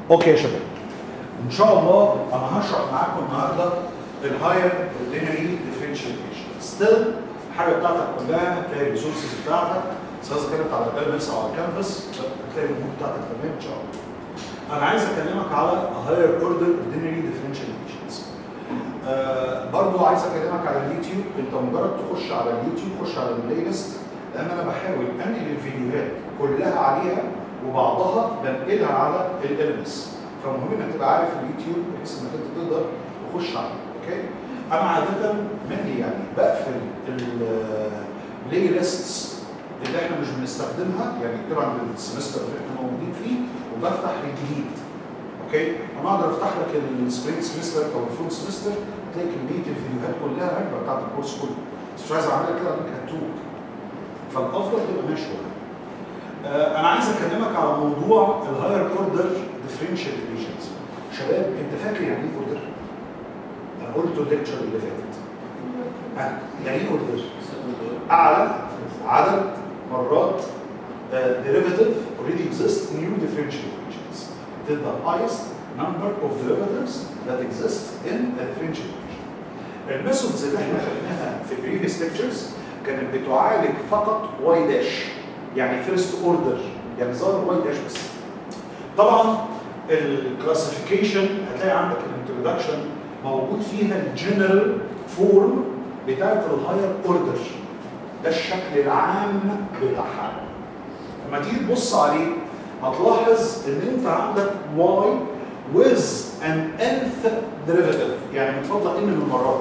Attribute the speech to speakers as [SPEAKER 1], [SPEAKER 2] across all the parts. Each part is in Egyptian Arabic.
[SPEAKER 1] اوكي يا شباب ان شاء الله انا هشرح معاكم النهارده الهاير اوردينري ديفرنشال ايكويشن ستيل الحاجه بتاعتك كلها هتلاقي الريسورسز بتاعتك سواء كانت على الالمس او على الكانفاس هتلاقي النوت بتاعتك تمام ان شاء الله انا عايز اكلمك على هاير اوردر اوردينري ديفرنشال ايكويشنز آه برضو عايز اكلمك على اليوتيوب انت مجرد تخش على اليوتيوب خش على البلاي ليست لان انا بحاول انقل الفيديوهات كلها عليها وبعضها بنقلها على الالمس فمهم انك تبقى عارف اليوتيوب بحيث انك انت تقدر تخش عليه اوكي انا عاده مني يعني بقفل البلاي ليستس اللي احنا مش بنستخدمها يعني طبعا السمستر اللي احنا موجودين فيه وبفتح الجديد اوكي انا اقدر افتح لك السبرينج سمستر او الفول سمستر تلاقي كميه الفيديوهات كلها راكبه بتاعت الكورس كله بس مش عايز اعملها كده انك هتوه فالافضل تبقى ماشي ورايا آه انا عايز اكلمك على موضوع الهاير اوردر ديفرنشال ايكويشنز شباب انت فاكر يعني ايه اوردر؟ انا قلته الليكتشر اللي فاتت ها يعني ايه اوردر؟ اعلى عدد مرات uh, derivative already exist in new differential equations. It is the highest number of derivatives that exist in a differential equation. الميثودز اللي احنا خدناها في previous lectures كانت بتعالج فقط y داش يعني first order يعني ظاهر y داش بس. طبعا الكلاسيفيكيشن هتلاقي عندك الانترودكشن موجود فيها الجنرال فورم بتاعت الهاير اوردر ده الشكل العام بتاعها لما تيجي تبص عليه هتلاحظ ان انت عندك y with an nth derivative يعني بتفضل ان من المرات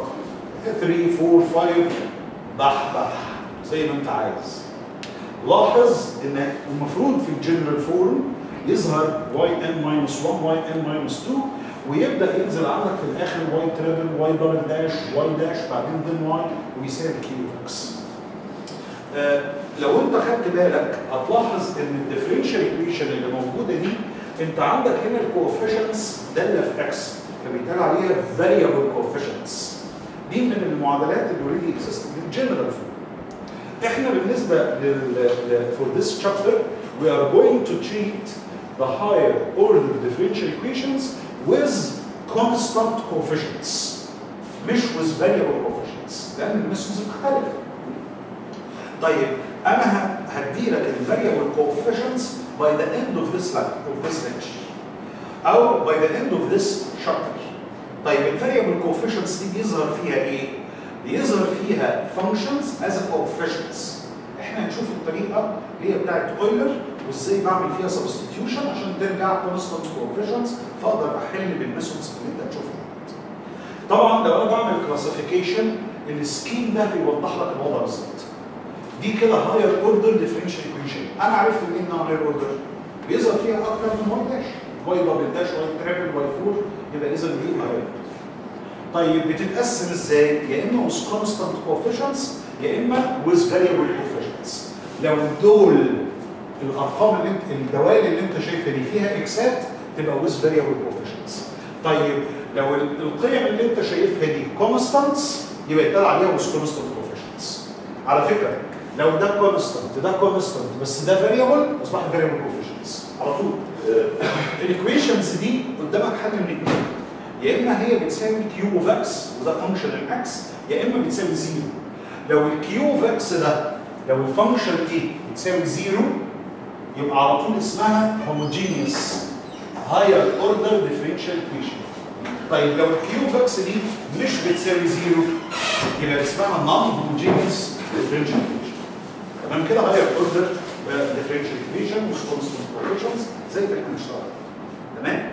[SPEAKER 1] 3 4 5 بح بح زي ما انت عايز لاحظ ان المفروض في الجنرال فورم يظهر yn minus 1 yn minus 2 ويبدا ينزل عندك في الاخر y تريبل y دبل داش y داش بعدين دين y ويساوي كيو اكس آه لو انت خدت بالك هتلاحظ ان الديفرنشال ايكويشن اللي موجوده دي انت عندك هنا الكوفيشنتس داله في اكس فبيتقال عليها فاريبل كوفيشنتس دي من المعادلات اللي اوريدي اكزيست بالجنرال فورم احنا بالنسبه لل فور ذس شابتر we are going to treat the higher order differential equations with constant coefficients مش with variable coefficients لان الميثودز مختلفه طيب انا هدي لك الفاريبل coefficients by the end of this lecture of this lecture او by the end of this chapter طيب الفاريبل coefficients دي بيظهر فيها ايه؟ بيظهر فيها functions as a coefficients احنا هنشوف الطريقه اللي هي بتاعت اويلر وازاي بعمل فيها substitution عشان ترجع constant coefficients فاقدر احل بالميثودز اللي انت هتشوفها طبعا لو انا بعمل كلاسيفيكيشن السكيم ده بيوضح لك الوضع بالظبط دي كده هاير اوردر ديفرنشال ايكويشن انا عرفت منين انها هاير اوردر بيظهر فيها اكتر من واي داش واي دبل داش واي تريبل واي فور يبقى اذا دي هاير طيب بتتقسم ازاي؟ يا اما with constant coefficients يا اما with variable coefficients لو دول الارقام اللي انت الدوائر اللي انت شايفها دي فيها اكسات تبقى with variable coefficients طيب لو القيم اللي انت شايفها دي constants يبقى يتقال عليها with constant coefficients على فكره لو ده كونستانت ده كونستانت بس ده فاريبل اصبح فاريبل كوفيشنتس على طول الايكويشنز دي قدامك حاجه من الاثنين يا اما هي بتساوي كيو اوف اكس وده فانكشن الاكس يا اما بتساوي زيرو لو الكيو اوف اكس ده لو الفانكشن دي بتساوي زيرو يبقى على طول اسمها هوموجينيوس هاير اوردر ديفرنشال ايكويشن طيب لو الكيو اوف اكس دي مش بتساوي زيرو يبقى اسمها نون هوموجينيوس ديفرنشال ايكويشن تمام كده هاير اوردر ديفرنشال ايكويشن مش كونستنت كوفيشنز زي ما احنا بنشتغل تمام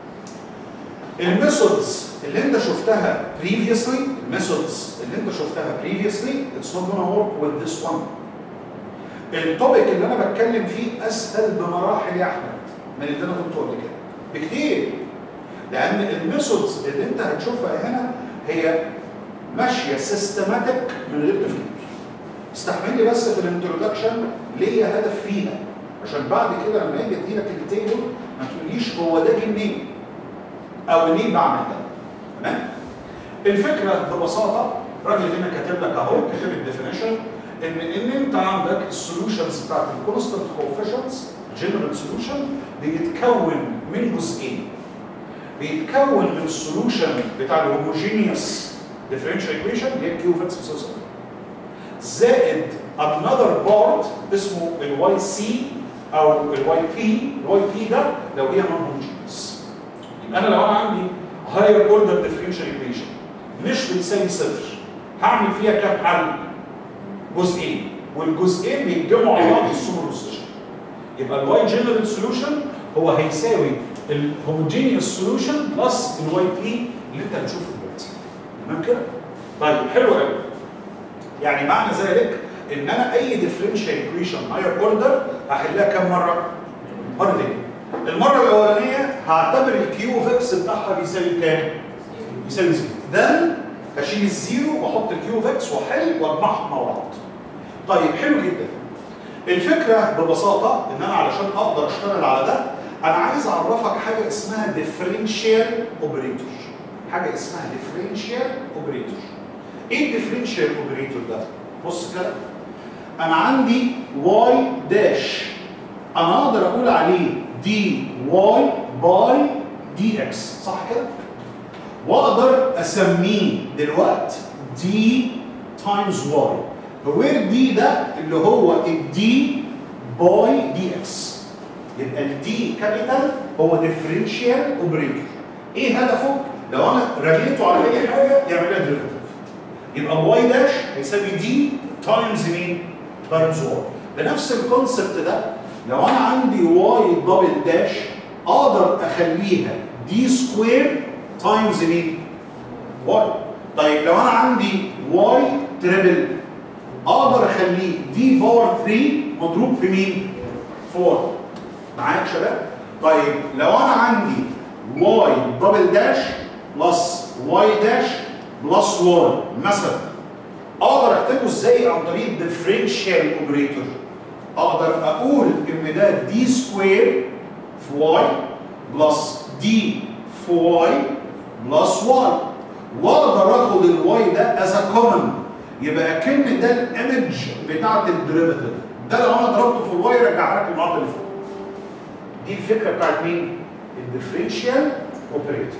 [SPEAKER 1] الميثودز اللي انت شفتها previously الميثودز اللي انت شفتها previously it's not gonna work with this one التوبيك اللي انا بتكلم فيه اسهل بمراحل يا احمد من اللي انا كنت قبل كده بكتير لان الميثودز اللي انت هتشوفها هنا هي ماشيه سيستماتيك من غير تفكير استحمل لي بس في الانترودكشن ليا هدف فيها عشان بعد كده لما اجي ادي لك التيبل ما تقوليش هو ده جه منين او ليه بعمل ده تمام الفكره ببساطه الراجل هنا كاتب لك اهو كاتب الديفينيشن ان ان انت عندك السولوشنز بتاعت الكونستنت كوفيشنتس جنرال سولوشن بيتكون من جزئين بيتكون من السولوشن بتاع الهوموجينيوس ديفرنشال ايكويشن اللي هي كيو اوف اكس بتساوي صفر زائد another part اسمه الواي سي او الواي بي الواي بي ده لو هي نون هوموجينيوس يبقى انا لو انا عندي هاير اوردر ديفرنشال ايكويشن مش بتساوي صفر هعمل فيها كام حل؟ جزئين والجزئين بيتجمعوا على بعض السوبر بوزيشن يبقى الواي جنرال سوليوشن هو هيساوي الهوموجينيوس سوليوشن بلس الواي بي اللي انت هتشوفه دلوقتي تمام كده؟ طيب حلو قوي يعني معنى ذلك ان انا اي ديفرنشال ايكويشن هاير اوردر هحلها كام مره؟ مرتين المره الاولانيه هعتبر الكيو اوف اكس بتاعها بيساوي كام؟ بيساوي زيرو ده هشيل الزيرو واحط الكيو اوف اكس واحل واجمعهم مع بعض طيب حلو جدا الفكره ببساطه ان انا علشان اقدر اشتغل على ده انا عايز اعرفك حاجه اسمها ديفرنشال اوبريتور حاجه اسمها ديفرنشال اوبريتور ايه الديفرنشال اوبريتور ده بص كده انا عندي واي داش انا اقدر اقول عليه دي واي باي دي اكس صح كده واقدر اسميه دلوقتي دي تايمز واي وير دي ده اللي هو الدي باي دي اكس يبقى الدي كابيتال هو ديفرنشال اوبريتور ايه هدفه لو انا رميته على اي حاجه يعمل لها ديريفيتيف يبقى واي داش هيساوي دي تايمز مين تايمز واي بنفس الكونسبت ده لو انا عندي واي دبل داش اقدر اخليها دي سكوير تايمز مين واي طيب لو انا عندي واي تريبل اقدر اخليه دي باور 3 مضروب في مين؟ 4 معايا يا شباب؟ طيب لو انا عندي واي دبل داش بلس واي داش بلس واي مثلا اقدر اكتبه ازاي عن طريق الديفرنشال اوبريتور اقدر اقول ان ده دي سكوير في واي بلس دي في واي بلس واي واقدر اخد الواي ده از ا كومن يبقى اكن ده الايمج بتاعت الديريفيتيف ده لو انا ضربته في الواي يرجع لك المعادله اللي فوق دي الفكره بتاعت مين؟ الديفرنشال اوبريتور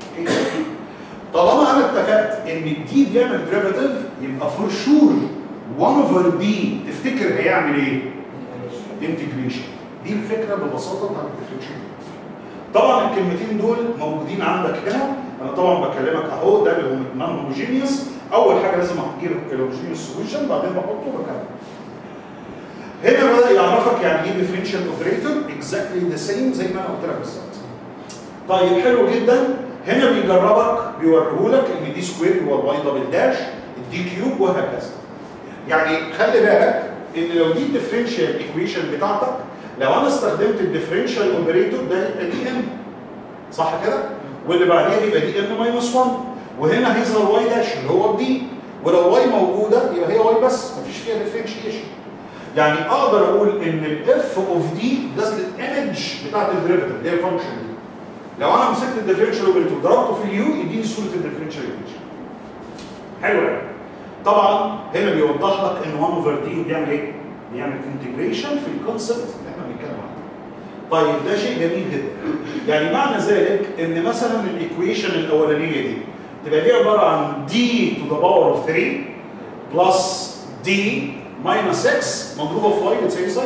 [SPEAKER 1] طالما انا اتفقت ان الدي بيعمل ديريفيتيف يبقى فور شور 1 اوفر دي تفتكر هيعمل ايه؟ انتجريشن دي الفكره ببساطه بتاعت الديفرنشال طبعا الكلمتين دول موجودين عندك هنا انا طبعا بكلمك اهو ده النون هوموجينيوس اول حاجه لازم اجيب الهوموجينيوس سوليوشن بعدين بحطه وبكمل هنا بدا يعرفك يعني ايه ديفرنشال اوبريتور اكزاكتلي ذا سيم زي ما انا قلت لك بالظبط طيب حلو جدا هنا بيجربك بيوريهولك ان دي سكوير هو الواي دبل داش الدي كيوب وهكذا يعني خلي بالك ان لو دي الديفرنشال ايكويشن بتاعتك لو انا استخدمت الديفرنشال اوبريتور ده يبقى دي ام صح كده؟ واللي بعديها يبقى دي ام ماينس 1 وهنا هيظهر واي داش اللي هو بدي ولو واي موجوده يبقى هي واي بس مفيش فيها ديفرنشيشن يعني اقدر اقول ان الاف اوف دي ده الايمج بتاعت الديريفيتيف اللي هي الفانكشن دي لو انا مسكت الديفرنشال اوبريتور ضربته في اليو يديني صوره الديفرنشال ايكويشن حلو قوي طبعا هنا بيوضح لك ان 1 اوفر دي بيعمل ايه؟ بيعمل انتجريشن في الكونسبت اللي احنا بنتكلم عنه طيب ده شيء جميل جدا يعني معنى ذلك ان مثلا الايكويشن الاولانيه دي تبقى دي عباره عن دي تو ذا باور اوف 3 بلس دي ماينس 6 مضروبه في واي بتساوي ساين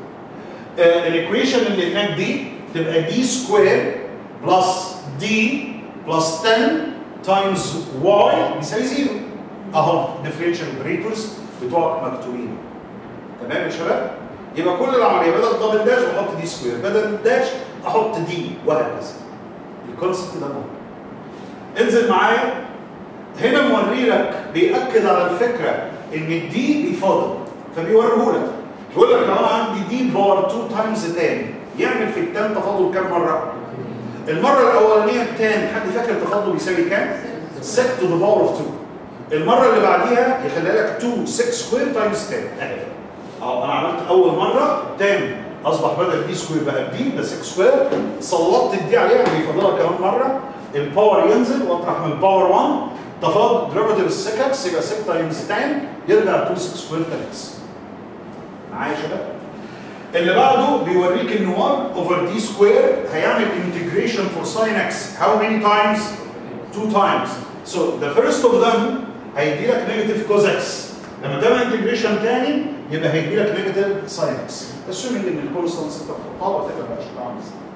[SPEAKER 1] الايكويشن اللي هناك دي تبقى دي سكوير بلس دي بلس 10 تايمز واي بيساوي زيرو اهو ديفرنشال اوبريتورز بتوعك مكتوبين تمام يا شباب؟ يبقى كل العمليه بدل دبل داش بحط دي سكوير بدل داش احط دي وهكذا الكونسبت ده مهم انزل معايا هنا موري لك بيأكد على الفكره ان الدي بيفاضل فبيوريه لك بيقول لك لو انا عندي دي باور 2 تايمز 10 يعمل في التان تفاضل كام مره؟ المره الاولانيه التان حد فاكر التفاضل بيساوي كام؟ 6 تو ذا باور اوف 2 المره اللي بعديها يخليها لك 2 6 سكوير تايمز 10 اهي اه انا عملت اول مره تاني اصبح بدل دي سكوير بقى دي ده 6 سكوير سلطت الدي عليها بيفضلها كمان مره الباور ينزل واطرح من الباور 1 تفاضل ديريفيتيف السككس يبقى 6 تايمز 10 يرجع 2 6 سكوير تايمز معايا يا شباب؟ اللي بعده بيوريك ان 1 اوفر دي سكوير هيعمل انتجريشن فور sin x how many times two times so the first of them هيدي لك نيجاتيف كوز اكس لما تعمل انتجريشن تاني يبقى هيدي لك نيجاتيف ساين اكس assuming ان الكونستانس انت بتحطها وتبقى بقى شكلها عامل ازاي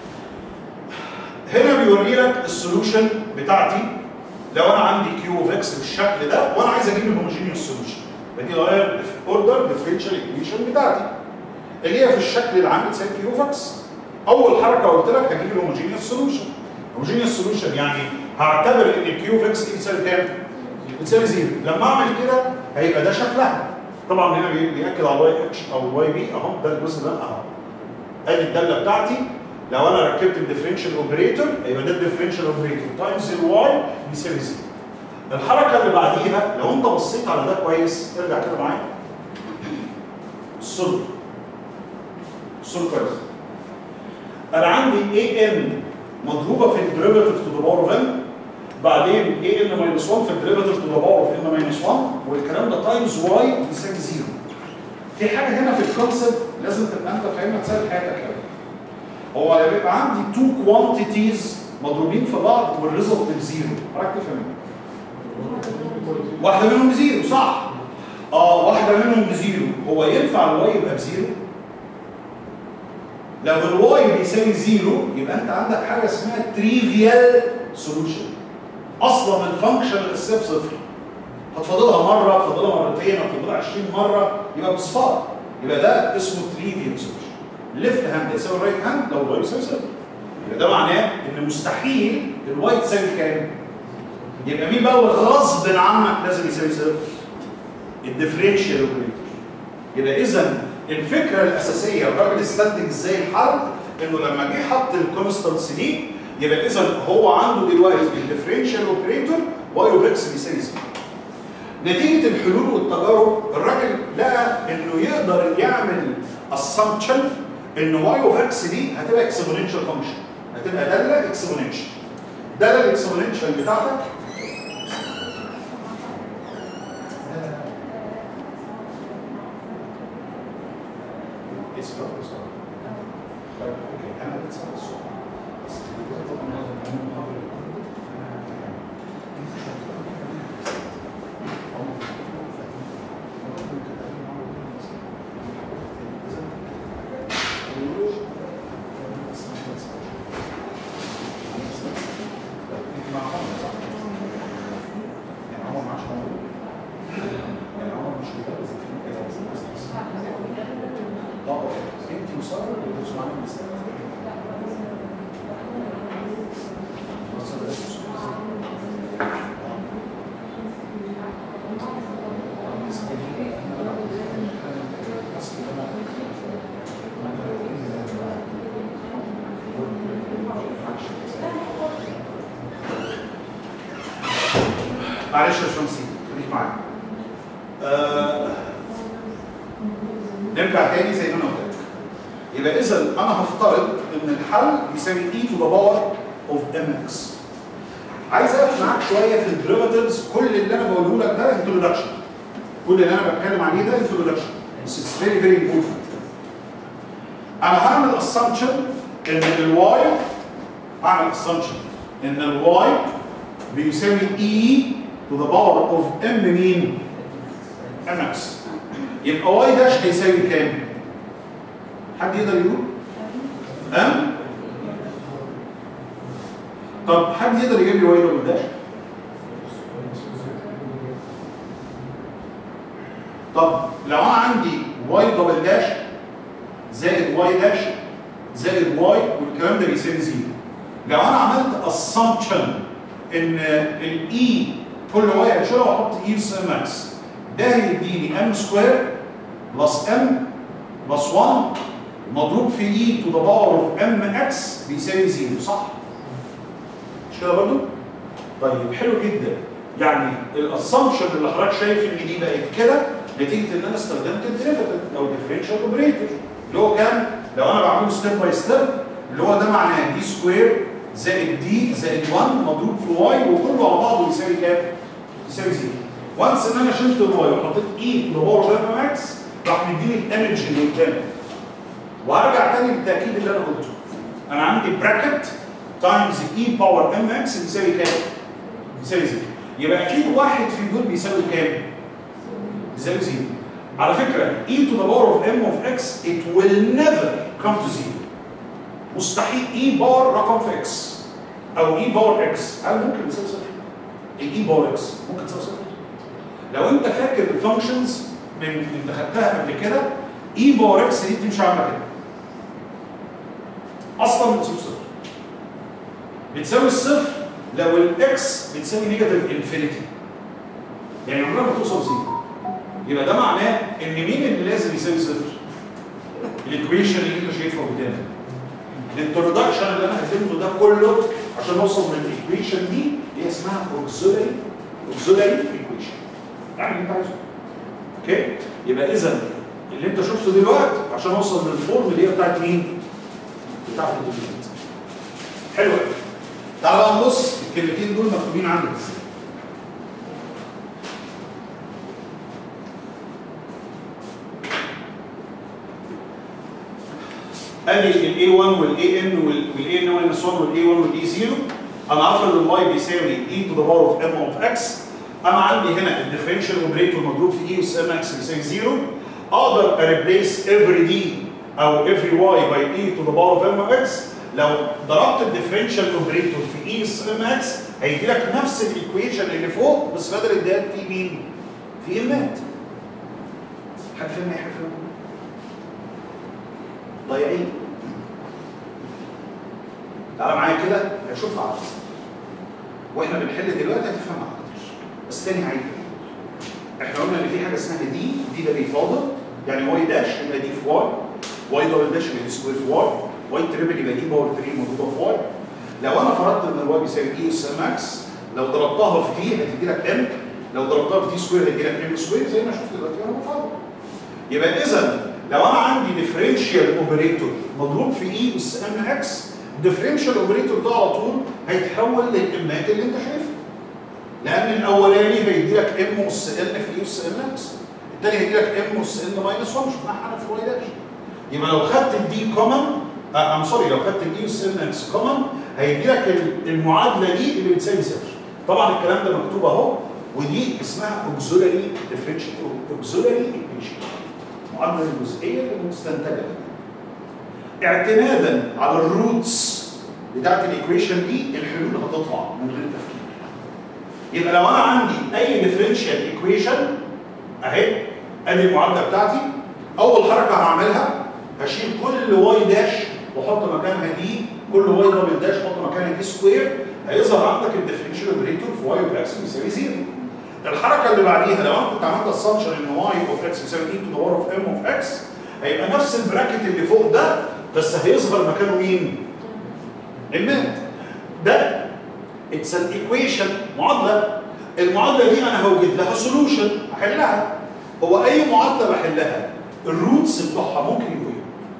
[SPEAKER 1] هنا بيوري لك السولوشن بتاعتي لو انا عندي كيو اوف اكس بالشكل ده وانا عايز اجيب الهوموجينيوس سولوشن بدي غير اوردر ديفرنشال ايكويشن بتاعتي اللي هي في الشكل اللي عندي تساوي كيو اوف اكس اول حركه قلت لك هجيب الهوموجينيوس سولوشن الهوموجينيوس سولوشن يعني هعتبر ان الكيو اوف اكس دي بتساوي كام؟ بتساوي زيرو لما اعمل كده هيبقى ده شكلها طبعا هنا بي- بياكد على الواي اتش او الواي بي اهو ده الجزء ده اهو ادي الداله بتاعتي لو انا ركبت الديفرنشال اوبريتور يبقى ده الديفرنشال اوبريتور تايمز الواي بيساوي زيرو الحركه اللي بعديها لو انت بصيت على ده كويس ارجع كده معايا الصلب الصلب كويس انا عندي اي ان مضروبه في الديريفيتيف تو ذا باور اوف ان بعدين اي ان ماينس 1 في الديريفيتيف تو ذا باور اوف ان ماينس 1 والكلام ده تايمز واي بيساوي زيرو في حاجه هنا في الكونسبت لازم تبقى انت فاهمها تسال حياتك قوي هو لما يبقى عندي تو كوانتيتيز مضروبين في بعض والريزلت بزيرو حضرتك تفهم واحده منهم بزيرو صح اه واحده منهم بزيرو هو ينفع الواي يبقى بزيرو لو الواي بيساوي زيرو يبقى انت عندك حاجه اسمها تريفيال سولوشن اصلا الفانكشن الاساسيه بصفر هتفضلها مره هتفضلها مرتين هتفضلها 20 مره يبقى بصفار يبقى ده اسمه تريفيال سولوشن ليفت هاند يساوي الرايت هاند لو الواي يساوي صفر يبقى ده معناه ان مستحيل الواي تساوي كام؟ يبقى مين بقى اللي غصب عنك لازم يساوي صفر؟ الديفرنشال اوبريتور يبقى اذا الفكره الاساسيه الراجل استنتج ازاي الحل انه لما جه حط الكونستانس دي يبقى اذا هو عنده دلوقتي الديفرنشال اوبريتور واي اوف اكس بيساوي زيرو نتيجه الحلول والتجارب الراجل لقى انه يقدر يعمل اسامبشن ان واي اوف اكس دي هتبقى اكسبوننشال فانكشن هتبقى داله اكسبوننشال داله الاكسبوننشال بتاعتك اسمه اسمه طيب اوكي انا بتسال السؤال بس كده طبعا معلش يا شمسي خليك معايا آه نرجع تاني زي ما انا قلت لك يبقى اذا انا هفترض ان الحل يساوي e to the power of mx عايز اقف معاك شويه في الديريفاتيفز كل اللي انا بقوله لك ده انترودكشن كل اللي انا بتكلم عليه ده انترودكشن بس اتس فيري فيري امبورتنت انا هعمل اسامبشن ان الواي هعمل اسامبشن ان الواي بيساوي e to the power of m مين؟ mx يبقى y داش هيساوي كام؟ حد يقدر يقول؟ ام؟ طب حد يقدر يجيب لي y دبل داش؟ طب لو انا عندي y دبل داش زائد y داش زائد y والكلام ده بيساوي زيرو لو انا عملت assumption ان الاي كل واي هشيلها واحط اي اس ام اكس ده هيديني ام سكوير بلس ام بلس 1 مضروب في اي تو ذا باور اوف ام اكس بيساوي زيرو صح؟ مش كده برضو؟ طيب حلو جدا يعني الاسامبشن اللي حضرتك شايف ان دي بقت كده نتيجه ان انا استخدمت الديريفاتيف او الديفرنشال اوبريتور اللي هو كان لو انا بعمله ستيب باي ستيب اللي هو ده معناه دي سكوير زائد دي زائد 1 مضروب في واي وكله على بعضه يساوي كام؟ يساوي زيرو. وانس ان انا شلت الواي وحطيت اي لباور اوف ام اكس راح مديني الانرجي اللي قدامي. وهرجع تاني للتاكيد اللي انا قلته. انا عندي براكت تايمز اي باور ام اكس بيساوي كام؟ بيساوي زيرو يبقى اكيد واحد في دول بيساوي كام؟ بيساوي زيرو على فكره e to the power of m of x it will never come to zero مستحيل e باور رقم في x او e باور x هل ممكن يساوي صفر؟ الاي باور x ممكن تساوي صفر؟ لو انت فاكر الفانكشنز من انت خدتها قبل كده اي باور اكس دي بتمشي عامله كده اصلا بتساوي صفر بتساوي الصفر لو الاكس بتساوي نيجاتيف انفينيتي يعني عمرها ما توصل زيرو يبقى ده معناه ان مين اللي لازم يساوي صفر؟ الايكويشن اللي انت شايفها قدامك الانترودكشن اللي انا قدمته ده كله عشان اوصل من الايكويشن دي اللي هي اسمها اوكسيلري اوكسيلري ايكويشن يعني اللي انت عايزه اوكي يبقى اذا اللي انت شفته دلوقتي عشان اوصل للفورم اللي هي بتاعت مين؟ بتاعت الدومينانت حلو قوي تعال بقى نبص الكلمتين دول مكتوبين عندك ازاي ادي ال A1 وال AN وال AN minus 1 وال A1 وال A0 انا عارف ان الواي بيساوي e to the power of m of x انا عندي هنا الديفرنشال اوبريتور مضروب في e اس ام اكس بيساوي 0 اقدر اريبليس every d او every y by e to the power of m of x لو ضربت الديفرنشال اوبريتور في e اس ام اكس هيجي لك نفس الايكويشن اللي فوق بس بدل الدال في مين؟ في امات حد فاهم ايه حد فاهم ضايعين تعالى معايا كده هشوفها على الرسم واحنا بنحل دلوقتي هتفهمها اكتر بس تاني عيد احنا قلنا ان في حاجه اسمها دي دي ده بيفاضل يعني واي داش يبقى دي في واي واي دبل داش يبقى دي سكوير في واي واي تريبل يبقى دي باور 3 موجوده في واي لو انا فرضت ان الواي بيساوي اي اس ام اكس لو ضربتها في دي هتدي لك ام لو ضربتها في دي سكوير هتدي لك ام سكوير زي ما شفت دلوقتي انا بفضل يبقى اذا لو انا عندي ديفرنشال اوبريتور مضروب في اي اس ام اكس الديفرنشال اوبريتور ده على طول هيتحول للامات اللي انت شايفها لان الاولاني هيدي لك ام اس ال في اي اس ام اكس الثاني هيدي لك ام اس ال ماينس 1 شفناها احنا في واي داش يبقى لو خدت الدي كومن ام سوري لو خدت الاي اس ام اكس كومن هيدي لك المعادله دي اللي بتساوي صفر طبعا الكلام ده مكتوب اهو ودي اسمها اوكسولاري ديفرنشال اوكسولاري ايكويشن المعادله الجزئيه المستنتجه اعتمادا على الروتس بتاعت الايكويشن دي الحلول هتطلع من غير تفكير يبقى لو انا عندي اي ديفرنشال ايكويشن اهي ادي المعادله بتاعتي اول حركه هعملها هشيل كل واي داش واحط مكانها دي كل واي دبل داش احط مكانها دي سكوير هيظهر عندك الديفرنشال اوبريتور في واي اوف اكس بيساوي زيرو الحركه اللي بعديها لو انا كنت عملت اسامبشن ان واي اوف اكس بيساوي اي تو ذا باور اوف ام اوف اكس هيبقى نفس البراكت اللي فوق ده بس هيظهر مكانه مين؟ المات ده اتس ان ايكويشن معادله المعادله دي انا هوجد لها سولوشن احلها هو اي معادله بحلها الروتس بتوعها ممكن يكون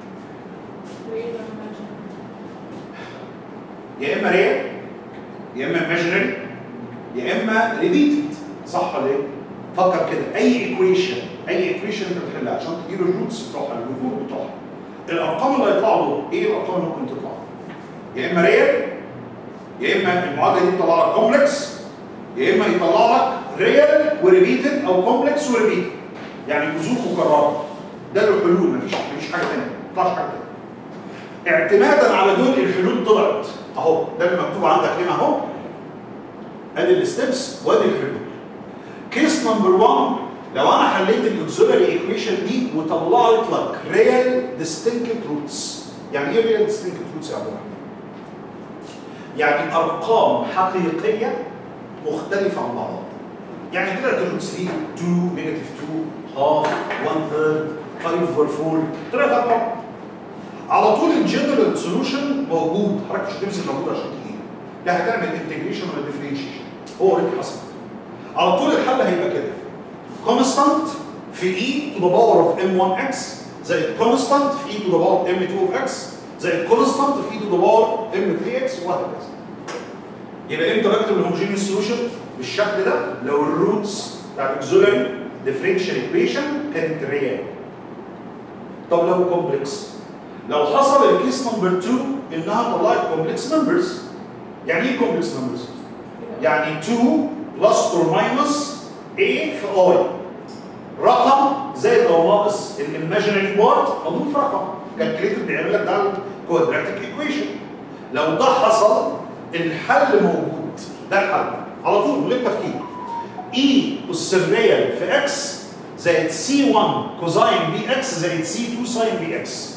[SPEAKER 1] يا اما ريال يا اما ايماجينري يا اما ريبيتد صح ولا ايه؟ فكر كده اي ايكويشن اي ايكويشن انت بتحلها عشان تجيب الروتس بتوعها الجذور بتوعها الارقام اللي هيطلعوا دول ايه الارقام اللي ممكن تطلع؟ يا اما ريال يا اما المعادله دي تطلع لك كومبلكس يا اما يطلع لك ريال وريبيتد او كومبلكس وريبيتد يعني جذور مكرره ده له حلول مفيش مفيش حاجه ثانيه ما طلعش حاجه ثانيه اعتمادا على دول الحلول طلعت اهو ده اللي مكتوب عندك هنا اهو ادي الستبس وادي الحلول كيس نمبر 1 لو انا حليت الاكسلري ايكويشن دي وطلعت لك ريال ديستنكت روتس يعني ايه ريال ديستنكت روتس يا عبد الرحمن؟ يعني ارقام حقيقيه مختلفه عن بعضها يعني طلعت الروتس دي 2 نيجاتيف 2 هاف 1 ثيرد 5 اوفر 4 طلعت ارقام على طول الجنرال سولوشن موجود حضرتك مش هتمسك موجود عشان تجيب لا هتعمل انتجريشن ولا ديفرنشيشن هو اوريدي حصل على طول الحل هيبقى كده كونستانت في اي تو ذا باور اوف ام 1 اكس زائد كونستانت في اي تو ذا باور ام 2 اوف اكس زائد كونستانت في اي تو ذا باور ام 3 اكس وهكذا يبقى امتى بكتب الهوموجينيوس سولوشن بالشكل ده لو الروتس بتاع الاكزولاري ديفرنشال ايكويشن كانت ريال طب لو كومبلكس لو حصل الكيس نمبر 2 انها طلعت كومبلكس نمبرز يعني ايه كومبلكس نمبرز؟ يعني 2 بلس اور ماينس a في i رقم زائد او ناقص الايماجينري بارت مضروب في رقم كالكليتر بيعمل لك ده الكوادراتيك ايكويشن لو ده حصل الحل موجود ده الحل على طول من غير تفكير اي اس الريال في اكس زائد سي 1 كوزاين بي اكس زائد سي 2 ساين بي اكس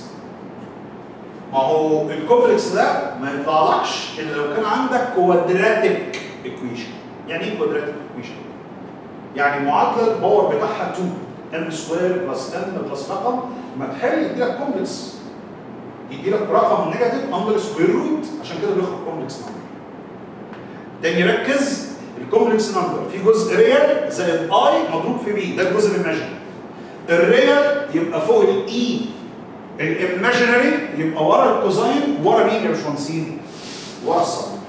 [SPEAKER 1] ما هو الكومبلكس ده ما يطلعلكش الا لو كان عندك كوادراتيك ايكويشن يعني ايه كوادراتيك ايكويشن؟ يعني معادله الباور بتاعها 2 ام سكوير بلس ان بلس رقم ما تحل يدي لك كومبلكس يدي لك رقم نيجاتيف اندر سكوير روت عشان كده بياخد كومبلكس نمبر تاني ركز الكومبلكس نمبر في جزء ريال زائد اي مضروب في بي ده الجزء الايماجينري الريال يبقى فوق الاي الايماجينري يبقى ورا الكوزاين ورا مين يا باشمهندسين؟ ورا الصم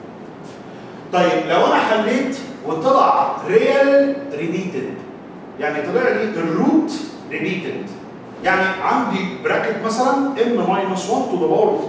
[SPEAKER 1] طيب لو انا حليت وطلع ريال ريبيتد يعني طلع لي الروت ريبيتد يعني عندي براكت مثلا ام ماينس 1 تو ذا باور اوف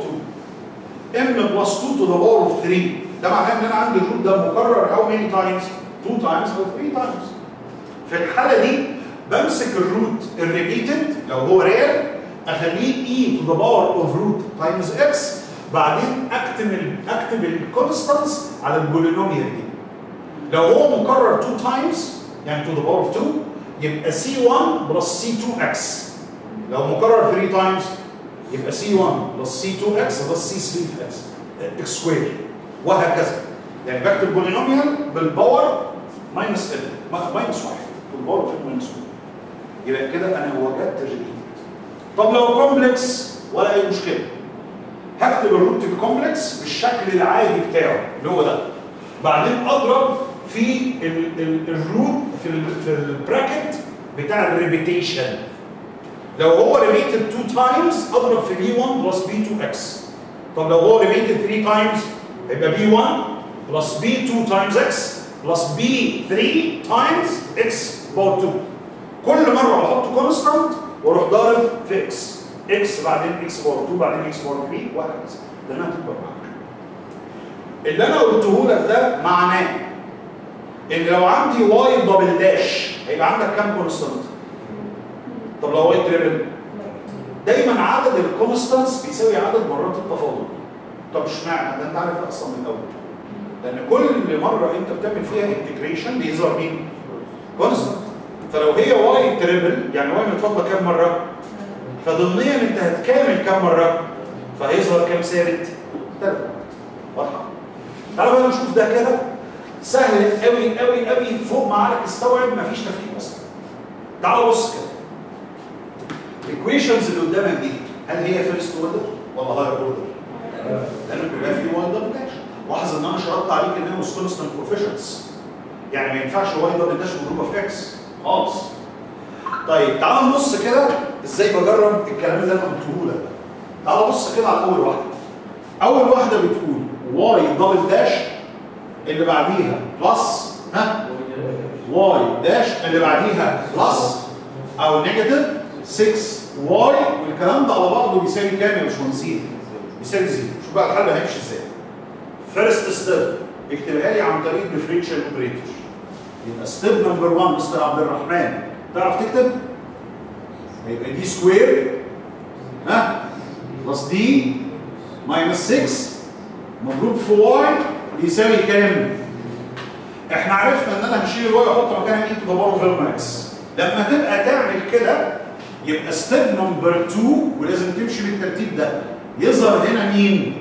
[SPEAKER 1] 2 ام بلس 2 تو ذا باور اوف 3 ده معناه ان انا عندي الروت ده مكرر هاو ماني تايمز 2 تايمز او 3 تايمز في الحاله دي بمسك الروت الريبيتد لو هو ريال اخليه اي تو ذا باور اوف روت تايمز اكس بعدين اكتب ال اكتب الكونستانس على البولينوميال دي لو هو مكرر 2 تايمز يعني تو ذا باور اوف 2 يبقى سي 1 بلس سي 2 اكس لو مكرر 3 تايمز يبقى سي 1 بلس سي 2 اكس بلس سي 3 في اكس اكس سكوير وهكذا يعني بكتب بولينوميال بالباور ماينس ال ماينس 1 بالباور ماينس 1 يبقى كده انا وجدت الريبيت طب لو كومبلكس ولا اي مشكله هكتب الروت الكومبلكس بالشكل العادي بتاعه اللي هو ده بعدين اضرب في ال ال الروت في ال في البراكت بتاع الريبيتيشن لو هو ريبيتد 2 تايمز اضرب في بي 1 بلس بي 2 اكس طب لو هو ريبيتد 3 تايمز هيبقى بي 1 بلس بي 2 تايمز اكس بلس بي 3 تايمز اكس باور 2 كل مره بحط كونستانت واروح ضارب في اكس اكس بعدين اكس باور 2 بعدين اكس باور 3 وهكذا ده انا هتكبر معاك اللي انا قلته لك ده معناه ان لو عندي واي دبل داش هيبقى عندك كام كونستانت؟ طب لو واي تريبل دايما عدد الكونستانتس بيساوي عدد مرات التفاضل طب اشمعنى؟ ده انت عارف ده اصلا من الاول لان كل مره انت بتعمل فيها انتجريشن بيظهر مين؟ كونستانت فلو هي واي تريبل يعني واي متفاضله كام مره؟ فضمنيا انت هتكامل كام مره؟ فهيظهر كام ثابت؟ ثلاث واضحه؟ تعالى بقى نشوف ده كده سهل قوي قوي قوي فوق ما عقلك استوعب مفيش تفكير اصلا. تعال بص كده. الايكويشنز اللي قدامك دي هل هي فيرست اوردر ولا هاير اوردر؟ لان كلها في واي دبل داش. لاحظ ان انا شرطت عليك انها مش كونستنت كوفيشنتس. يعني ما ينفعش واي دبل داش مضروبه في اكس خالص. طيب تعال نبص كده ازاي بجرب الكلام اللي انا قلته لك ده. تعال بص كده على اول واحده. اول واحده بتقول واي دبل داش اللي بعديها بلس ها واي داش اللي بعديها بلس او نيجاتيف 6 واي والكلام ده على بعضه بيساوي كام يا باشمهندسين؟ بيساوي زيرو شوف بقى الحل هيمشي ازاي فيرست ستيب اكتبها لي عن طريق ديفرنشال اوبريتور يبقى ستيب نمبر 1 مستر عبد الرحمن تعرف تكتب؟ هيبقى دي سكوير ها بلس دي ماينس 6 مضروب في واي بيساوي كام؟ احنا عرفنا ان انا هشيل الواي واحط مكانها اي تو ذا باور اوف ماكس لما تبقى تعمل كده يبقى ستيب نمبر 2 ولازم تمشي بالترتيب ده يظهر هنا مين؟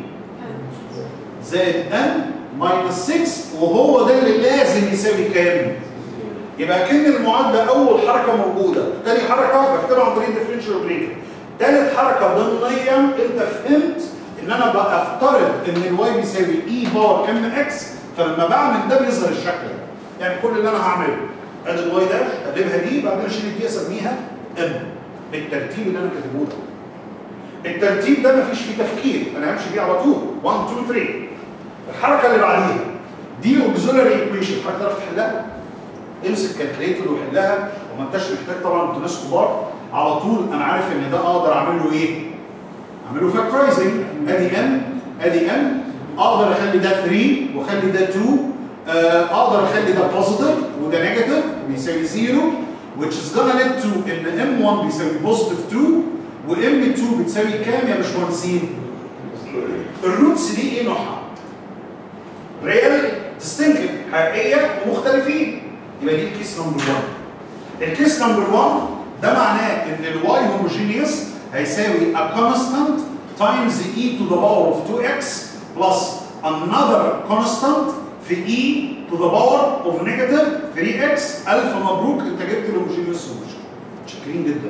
[SPEAKER 1] زائد ان ماينس 6 وهو ده اللي لازم يساوي كام؟ يبقى كان المعادله اول حركه موجوده، تاني حركه بكتبها عن طريق الديفرنشال اوبريتور. تالت حركه ضمنيا انت فهمت ان انا بقى افترض ان الواي بيساوي اي بار ام اكس فلما بعمل ده بيظهر الشكل ده. يعني كل اللي انا هعمله ادي الواي داش اقلبها دي بعدين اشيل دي اسميها ام بالترتيب اللي انا كاتبه ده. الترتيب ده مفيش فيه تفكير انا همشي بيه على طول 1 2 3 الحركه اللي بعديها دي اوكسيلري ايكويشن حضرتك تعرف تحلها امسك كالكليتر وحلها وما انتش محتاج طبعا انتوا ناس كبار على طول انا عارف ان ده اقدر اعمل له ايه؟ اعمل له فاكترايزنج ادي ام ادي ام اقدر اخلي ده 3 واخلي ده 2 آه، اقدر اخلي ده بوزيتيف وده نيجاتيف بيساوي 0 which is gonna lead to ان m1 بيساوي بوزيتيف 2 و m2 بتساوي كام يا باشمهندسين؟ الروتس دي ايه نوعها؟ ريال ديستنكت حقيقيه ومختلفين يبقى دي الكيس نمبر 1 الكيس نمبر 1 ده معناه ان الواي هوموجينيوس هيساوي a constant times e to the power of 2x plus another constant في e to the power of negative 3x الف مبروك انت جبت الهوموجينيوس سوليوشن متشكرين جدا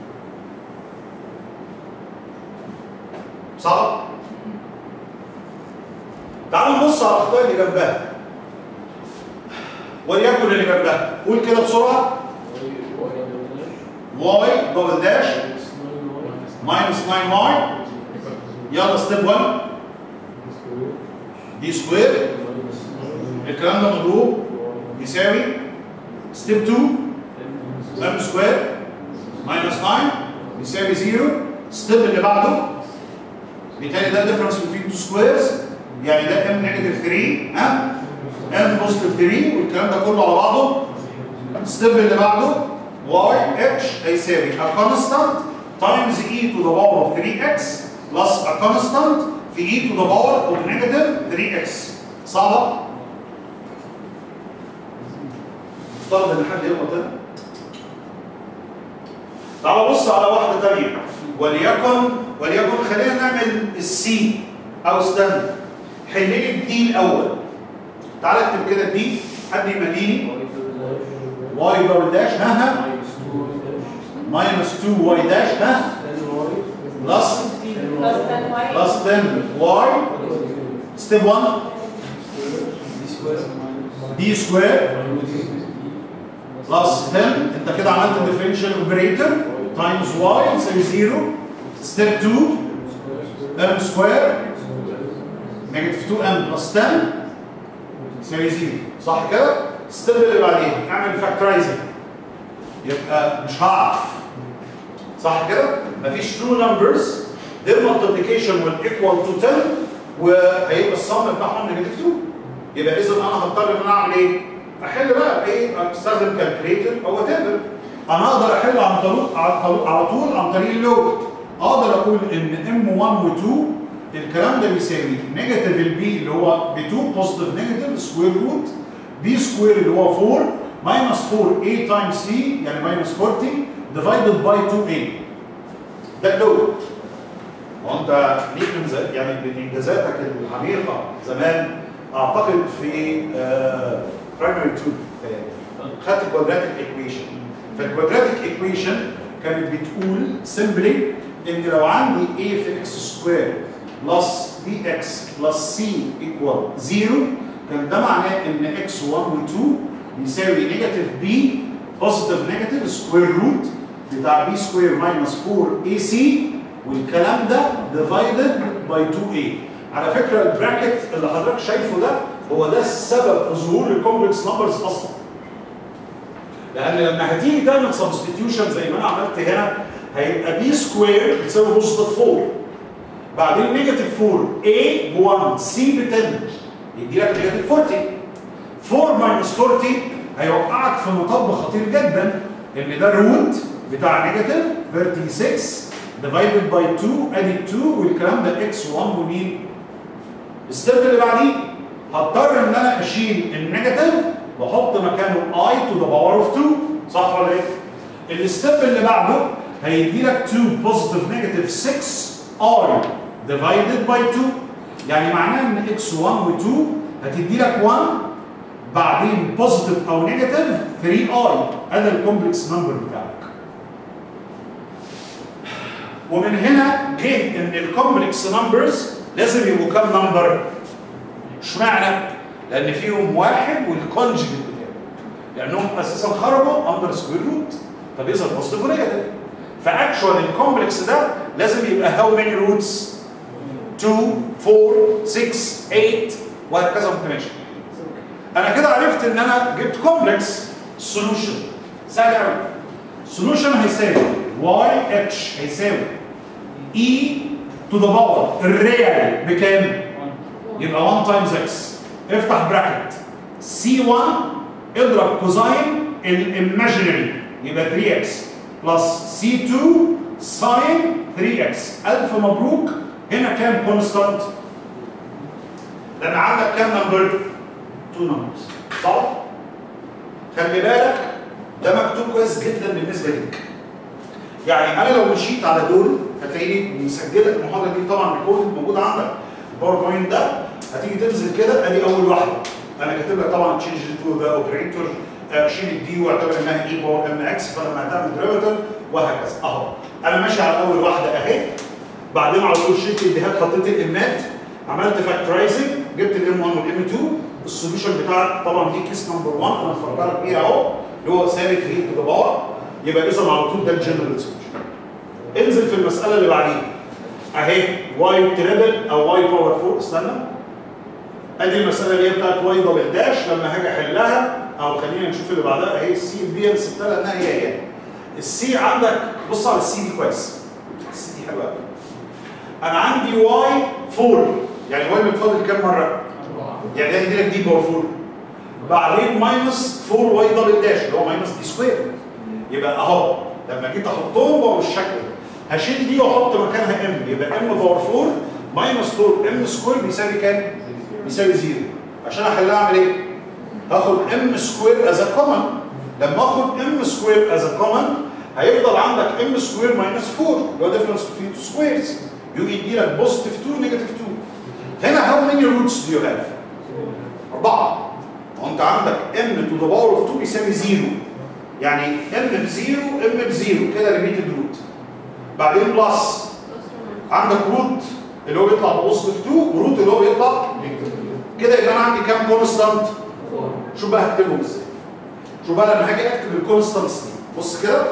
[SPEAKER 1] صعب تعالوا نبص على الاخطاء اللي جنبها وليكن اللي جنبها قول كده بسرعه y دبل داش minus 9y يلا ستيب 1 دي سكوير الكلام ده مضروب يساوي ستيب 2 ام سكوير ماينس 9 يساوي 0 ستيب اللي بعده بالتالي ده difference between two squares يعني ده m negative 3 ها m positive 3 والكلام ده كله على بعضه ستيب اللي بعده y h هيساوي a constant times e to the power of 3x plus a constant في e to the power of negative 3x صعبة؟ افترض ان حد يغلط هنا تعال بص على واحدة تانية وليكن وليكن خلينا نعمل السي او استنى حل لي الدي الاول تعال اكتب كده الدي حد يمليني واي دبل داش ها ها ماينس 2 واي داش ها بلس
[SPEAKER 2] plus 10 y
[SPEAKER 1] بلس 10 واي ستيب 1 دي سكوير بلس 10 انت كده عملت ديفرنشال اوبريتور تايمز واي يساوي 0 ستيب 2 ام سكوير نيجاتيف 2 ام بلس 10 يساوي 0 صح كده؟ ستيب اللي بعديها اعمل فاكترايزنج يبقى مش هعرف صح كده؟ مفيش two numbers their multiplication will equal to 10 وهيبقى الصم بتاعهم نيجاتيف 2 يبقى اذا انا هضطر ان انا اعمل ايه؟ احل بقى بايه؟ استخدم كالكوليتر او وات ايفر انا اقدر احل عن طريق على طول عن طريق اللوج اقدر اقول ان ام 1 و 2 الكلام ده بيساوي نيجاتيف البي اللي هو ب 2 بوزيتيف نيجاتيف سكوير روت بي سكوير اللي هو 4 ماينس 4 a تايمز c يعني ماينس 40 ديفايدد باي 2 a ده اللوج وانت ليك من ز- يعني من انجازاتك العميقه زمان اعتقد في برايمري 2 خدت كوادراتيك ايكويشن فالكوادراتيك ايكويشن كانت بتقول سيمبلي ان لو عندي a في x سكوير بلس bx بلس c ايكوال 0 كان ده معناه ان x 1 و 2 بيساوي نيجاتيف b بوزيتيف نيجاتيف سكوير روت بتاع b سكوير ماينس 4 ac والكلام ده ديفايدد باي 2a على فكره البراكت اللي حضرتك شايفه ده هو ده السبب في ظهور الكومبلكس نمبرز اصلا لان لما هتيجي تعمل سبستيتيوشن زي ما انا عملت هنا هيبقى بي سكوير بتساوي بوزيتيف 4 بعدين نيجاتيف 4 a ب 1 c ب 10 يدي لك نيجاتيف 40 4 ماينس 40 هيوقعك في مطب خطير جدا ان ده روت بتاع نيجاتيف 36 ديفايدد باي 2 ادي 2 والكلام ده اكس 1 ومين؟ الستيب اللي بعديه هضطر ان انا اشيل النيجاتيف واحط مكانه اي تو ذا باور اوف 2 صح ولا ايه؟ الستيب اللي بعده هيدي لك 2 بوزيتيف نيجاتيف 6 اي ديفايدد باي 2 يعني معناه ان اكس 1 و 2 هتدي لك 1 بعدين بوزيتيف او نيجاتيف 3 اي ادي الكومبلكس نمبر بتاعك ومن هنا جه ان الكومبلكس نمبرز لازم يبقوا كام نمبر؟ اشمعنى؟ لان فيهم واحد والكونجكت بتاعه لانهم اساسا خرجوا اندر سكوير روت فبيظهر بوزيتيف ونيجاتيف فاكشوال الكومبلكس ده لازم يبقى هاو ماني روتس 2 4 6 8 وهكذا وانت ماشي انا كده عرفت ان انا جبت كومبلكس سولوشن سهل قوي السولوشن هيساوي واي اتش هيساوي اي تو ذا باور الريال بكام؟ يبقى 1 تايمز اكس افتح براكت سي 1 اضرب كوزاين الايماجينري يبقى 3 اكس بلس سي 2 ساين 3 اكس الف مبروك هنا كام كونستانت؟ لان عندك كام نمبر؟ 2 نمبرز صح؟ خلي بالك ده مكتوب كويس جدا بالنسبه ليك يعني انا لو مشيت على دول هتلاقيني مسجله المحاضره دي طبعا ريكورد موجوده عندك الباوربوينت ده هتيجي تنزل كده ادي اول واحده انا كاتب لك طبعا تشينج تو ذا اوبريتور شيل الدي واعتبر انها اي باور ام اكس فلما هتعمل ديريفيتيف وهكذا اهو انا ماشي على اول واحده اهي بعدين على طول شلت الديهات حطيت الامات عملت فاكترايزنج جبت الام 1 والام 2 السوليوشن بتاعك طبعا دي كيس نمبر 1 انا مفكرك بيها اهو اللي هو ثابت هيت تو ذا باور يبقى اذا على طول ده الجنرال سوليوشن انزل في المساله اللي بعديها اهي واي تريبل او واي باور 4 استنى ادي المساله اللي هي بتاعت واي دبل داش لما هاجي احلها او خلينا نشوف اللي بعدها اهي السي دي انا سبتها لانها هي هي السي عندك بص على السي دي كويس السي دي حلوه قوي انا عندي واي 4 يعني واي بتفاضل كام مره؟ يعني ده يدي لك دي باور 4 بعدين ماينس 4 واي دبل داش اللي هو ماينس دي سكوير يبقى اهو لما جيت احطهم بقوا بالشكل ده هشيل دي واحط مكانها ام يبقى ام باور 4 ماينس 4 ام سكوير بيساوي كام؟ بيساوي زيرو عشان احلها اعمل ايه؟ هاخد ام سكوير از ا كومن لما اخد ام سكوير از ا كومن هيفضل عندك ام سكوير ماينس 4 اللي هو ديفرنس بين تو سكويرز يجي يدي لك بوزيتيف 2 نيجاتيف 2 هنا هاو ماني روتس دو يو هاف؟ اربعه وانت عندك ام تو ذا باور اوف 2 بيساوي زيرو يعني ام بزيرو ام بزيرو كده ريبيتد روت بعدين بلس عندك روت اللي هو بيطلع بوزيتيف 2 وروت اللي هو بيطلع كده يبقى انا عندي كام كونستانت؟ شوف بقى هكتبهم ازاي شوف بقى لما هاجي اكتب الكونستانتس دي بص كده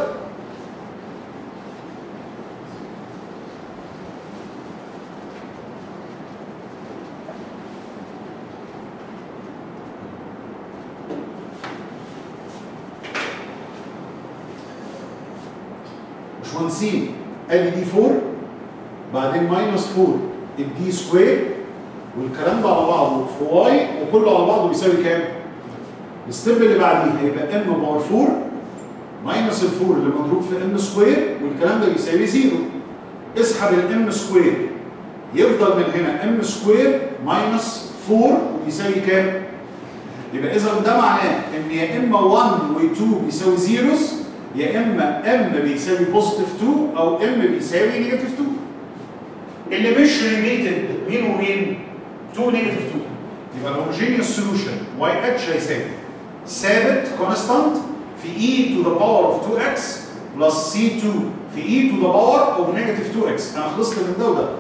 [SPEAKER 1] باشمهندسين ادي دي 4 بعدين ماينس 4 الدي سكوير والكلام ده على بعضه في واي وكله على بعضه بيساوي كام؟ الستيب اللي بعديه هيبقى ام باور 4 ماينس ال 4 اللي مضروب في ام سكوير والكلام ده بيساوي زيرو اسحب الام سكوير يفضل من هنا ام سكوير ماينس 4 ويساوي كام؟ يبقى اذا ده معناه ان يا اما 1 و2 بيساوي زيروز يا اما ام بيساوي بوزيتيف 2 او ام بيساوي نيجاتيف 2 اللي مش ريليتد مين ومين 2 نيجاتيف 2 يبقى الهوموجينيوس سوليوشن واي اتش هيساوي ثابت كونستانت في اي تو ذا باور اوف 2 اكس بلس سي 2 في اي تو ذا باور اوف نيجاتيف 2 اكس انا خلصت من ده وده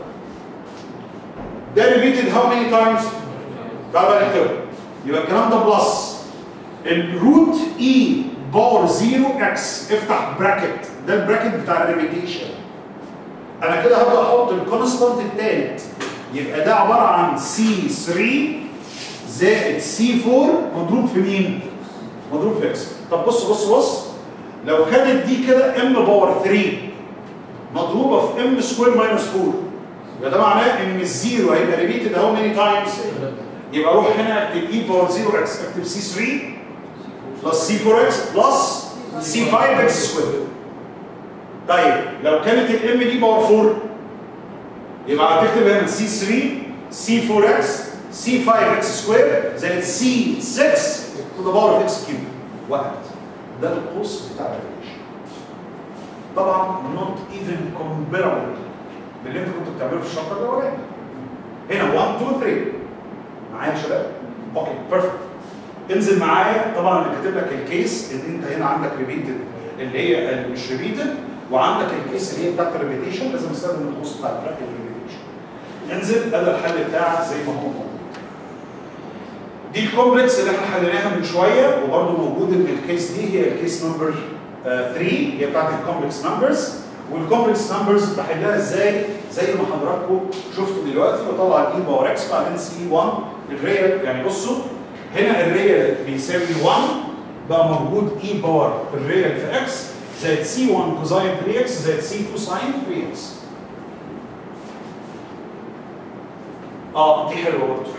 [SPEAKER 1] ده ريبيتد هاو ماني تايمز تعالى بقى نكتبه يبقى الكلام ده بلس الروت اي باور 0 اكس افتح براكت ده البراكت بتاع الريبيتيشن انا كده هبدا احط الكونستانت الثالث يبقى ده عباره عن سي 3 زائد سي 4 مضروب في مين؟ مضروب في اكس طب بص بص بص لو كانت دي كده ام باور 3 مضروبه في ام سكوير ماينس 4 يبقى ده معناه ان الزيرو هيبقى ريبيتد هاو ماني تايمز يبقى اروح هنا اكتب اي باور 0 اكس اكتب سي 3 بلس سي 4 اكس بلس سي 5 اكس سكوير طيب لو كانت الام دي باور 4 يبقى هتكتب هنا سي 3 سي 4 اكس سي 5 اكس سكوير زائد سي 6 تو ذا باور اوف اكس كيوب وهكذا ده القوس بتاع الريليشن طبعا نوت ايفن كومبيربل باللي انت كنت بتعمله في الشابتر الاولاني هنا 1 2 3 معايا يا شباب؟ اوكي بيرفكت انزل معايا طبعا انا كاتب لك الكيس ان انت هنا عندك ريبيتد اللي هي اللي مش ريبيتد وعندك الكيس اللي هي بتاعت الريبيتيشن لازم استخدم القوس بتاع البراكت الريبيتيشن انزل ادي الحل بتاعك زي ما هو موجود دي الكومبلكس اللي احنا حليناها من شويه وبرده موجود ان الكيس دي هي الكيس نمبر 3 هي بتاعت الكومبلكس نمبرز والكومبلكس نمبرز بحلها ازاي زي ما حضراتكم شفتوا دلوقتي بطلع الاي باور اكس بعدين سي 1 الريال يعني بصوا هنا الريال بيساوي 1 بقى موجود اي باور الريال في اكس زائد سي 1 كوزاين 3 اكس زائد سي 2 ساين 3 اكس اه دي حلوه برضه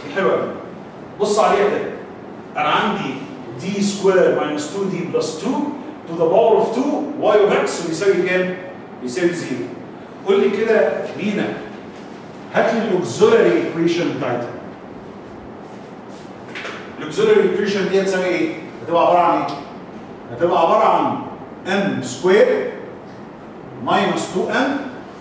[SPEAKER 1] دي حلوه قوي بص عليها كده انا عندي دي سكوير ماينس 2 دي بلس 2 تو ذا باور اوف 2 واي اوف اكس بيساوي كام؟ بيساوي زيرو قول لي كده لينا هات لي الاوكسيلري ايكويشن بتاعتها الاوكسيلري ايكويشن دي هتساوي ايه؟ هتبقى عباره عن ايه؟ هتبقى عباره عن ام سكوير ماينس 2 ام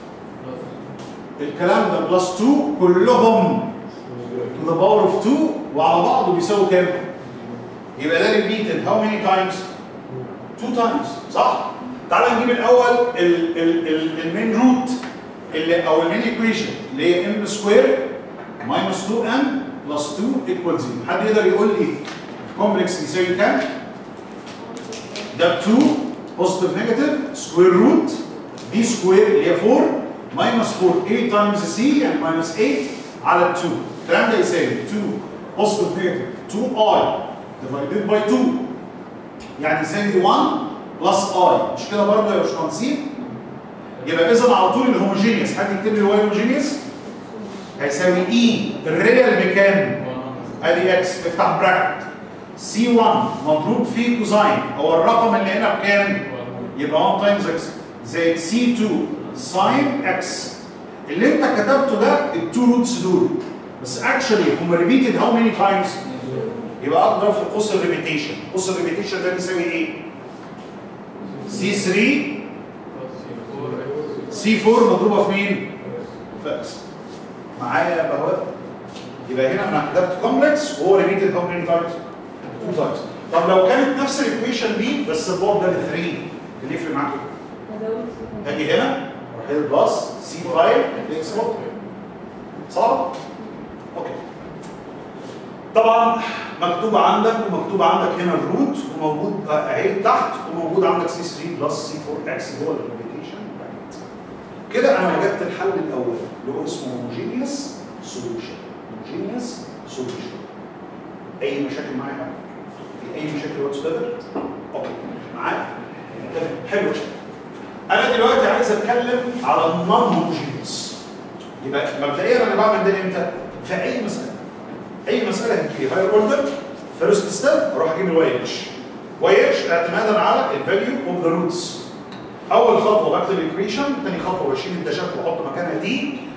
[SPEAKER 1] الكلام ده بلس 2 كلهم to the power of 2 وعلى بعضه بيساوي كام؟ يبقى ده repeated how many times؟ 2 times صح؟ تعال نجيب الاول ال ال ال المين روت اللي او المين ايكويشن اللي هي ام سكوير ماينس 2 ام بلس 2 ايكوال 0 حد يقدر يقول لي الكومبلكس بيساوي كام؟ ده 2 بوزيتيف نيجاتيف سكوير روت دي سكوير اللي هي 4 ماينس 4 8 تايمز سي يعني ماينس 8 على 2 الكلام ده يساوي 2 بوزيتيف نيجاتيف 2 اي ديفايدد باي 2 يعني يساوي 1 بلس اي مش كده برضه يا باشمهندسين؟ يبقى اذا على طول الهوموجينيوس حد يكتب لي هو هوموجينيوس هيساوي اي الريال بكام؟ ادي اكس افتح براكت سي 1 مضروب في كوزاين هو الرقم اللي هنا بكام؟ يبقى 1 تايمز اكس زائد سي 2 ساين اكس اللي انت كتبته ده التو روتس دول بس اكشلي هم ريبيتد هاو ماني تايمز؟ يبقى اقدر في قوس الريبيتيشن قوس الريبيتيشن ده بيساوي ايه؟ سي 3 سي 4 مضروبه في مين؟ في اكس معايا يا بهوات؟ يبقى هنا انا كتبت كومبلكس وهو ريبيتد هاو ماني تايمز؟ 2 تايمز طب لو كانت نفس الايكويشن دي بس البورد ده ل 3 اللي يفرق معاك ايه؟ هاجي هنا اروح هنا بلس سي 5 اكس نوت صح؟ اوكي طبعا مكتوب عندك ومكتوب عندك هنا الروت وموجود اهي تحت وموجود عندك سي 3 بلس سي 4 اكس اللي هو الريبيتيشن كده انا وجدت الحل الاول اللي هو اسمه هوموجينيوس سوليوشن هوموجينيوس سوليوشن اي مشاكل معايا في اي مشاكل واتس ايفر اوكي معايا تمام حلو انا دلوقتي عايز اتكلم على النون هوموجينيوس يبقى مبدئيا انا بعمل ده امتى؟ في اي مساله اي مساله هتجيلي هاير اوردر فيرست ستيب اروح اجيب الواي اتش واي اتش اعتمادا على الفاليو اوف ذا روتس اول خطوه بكتب الايكويشن ثاني خطوه بشيل الداشات واحط مكانها دي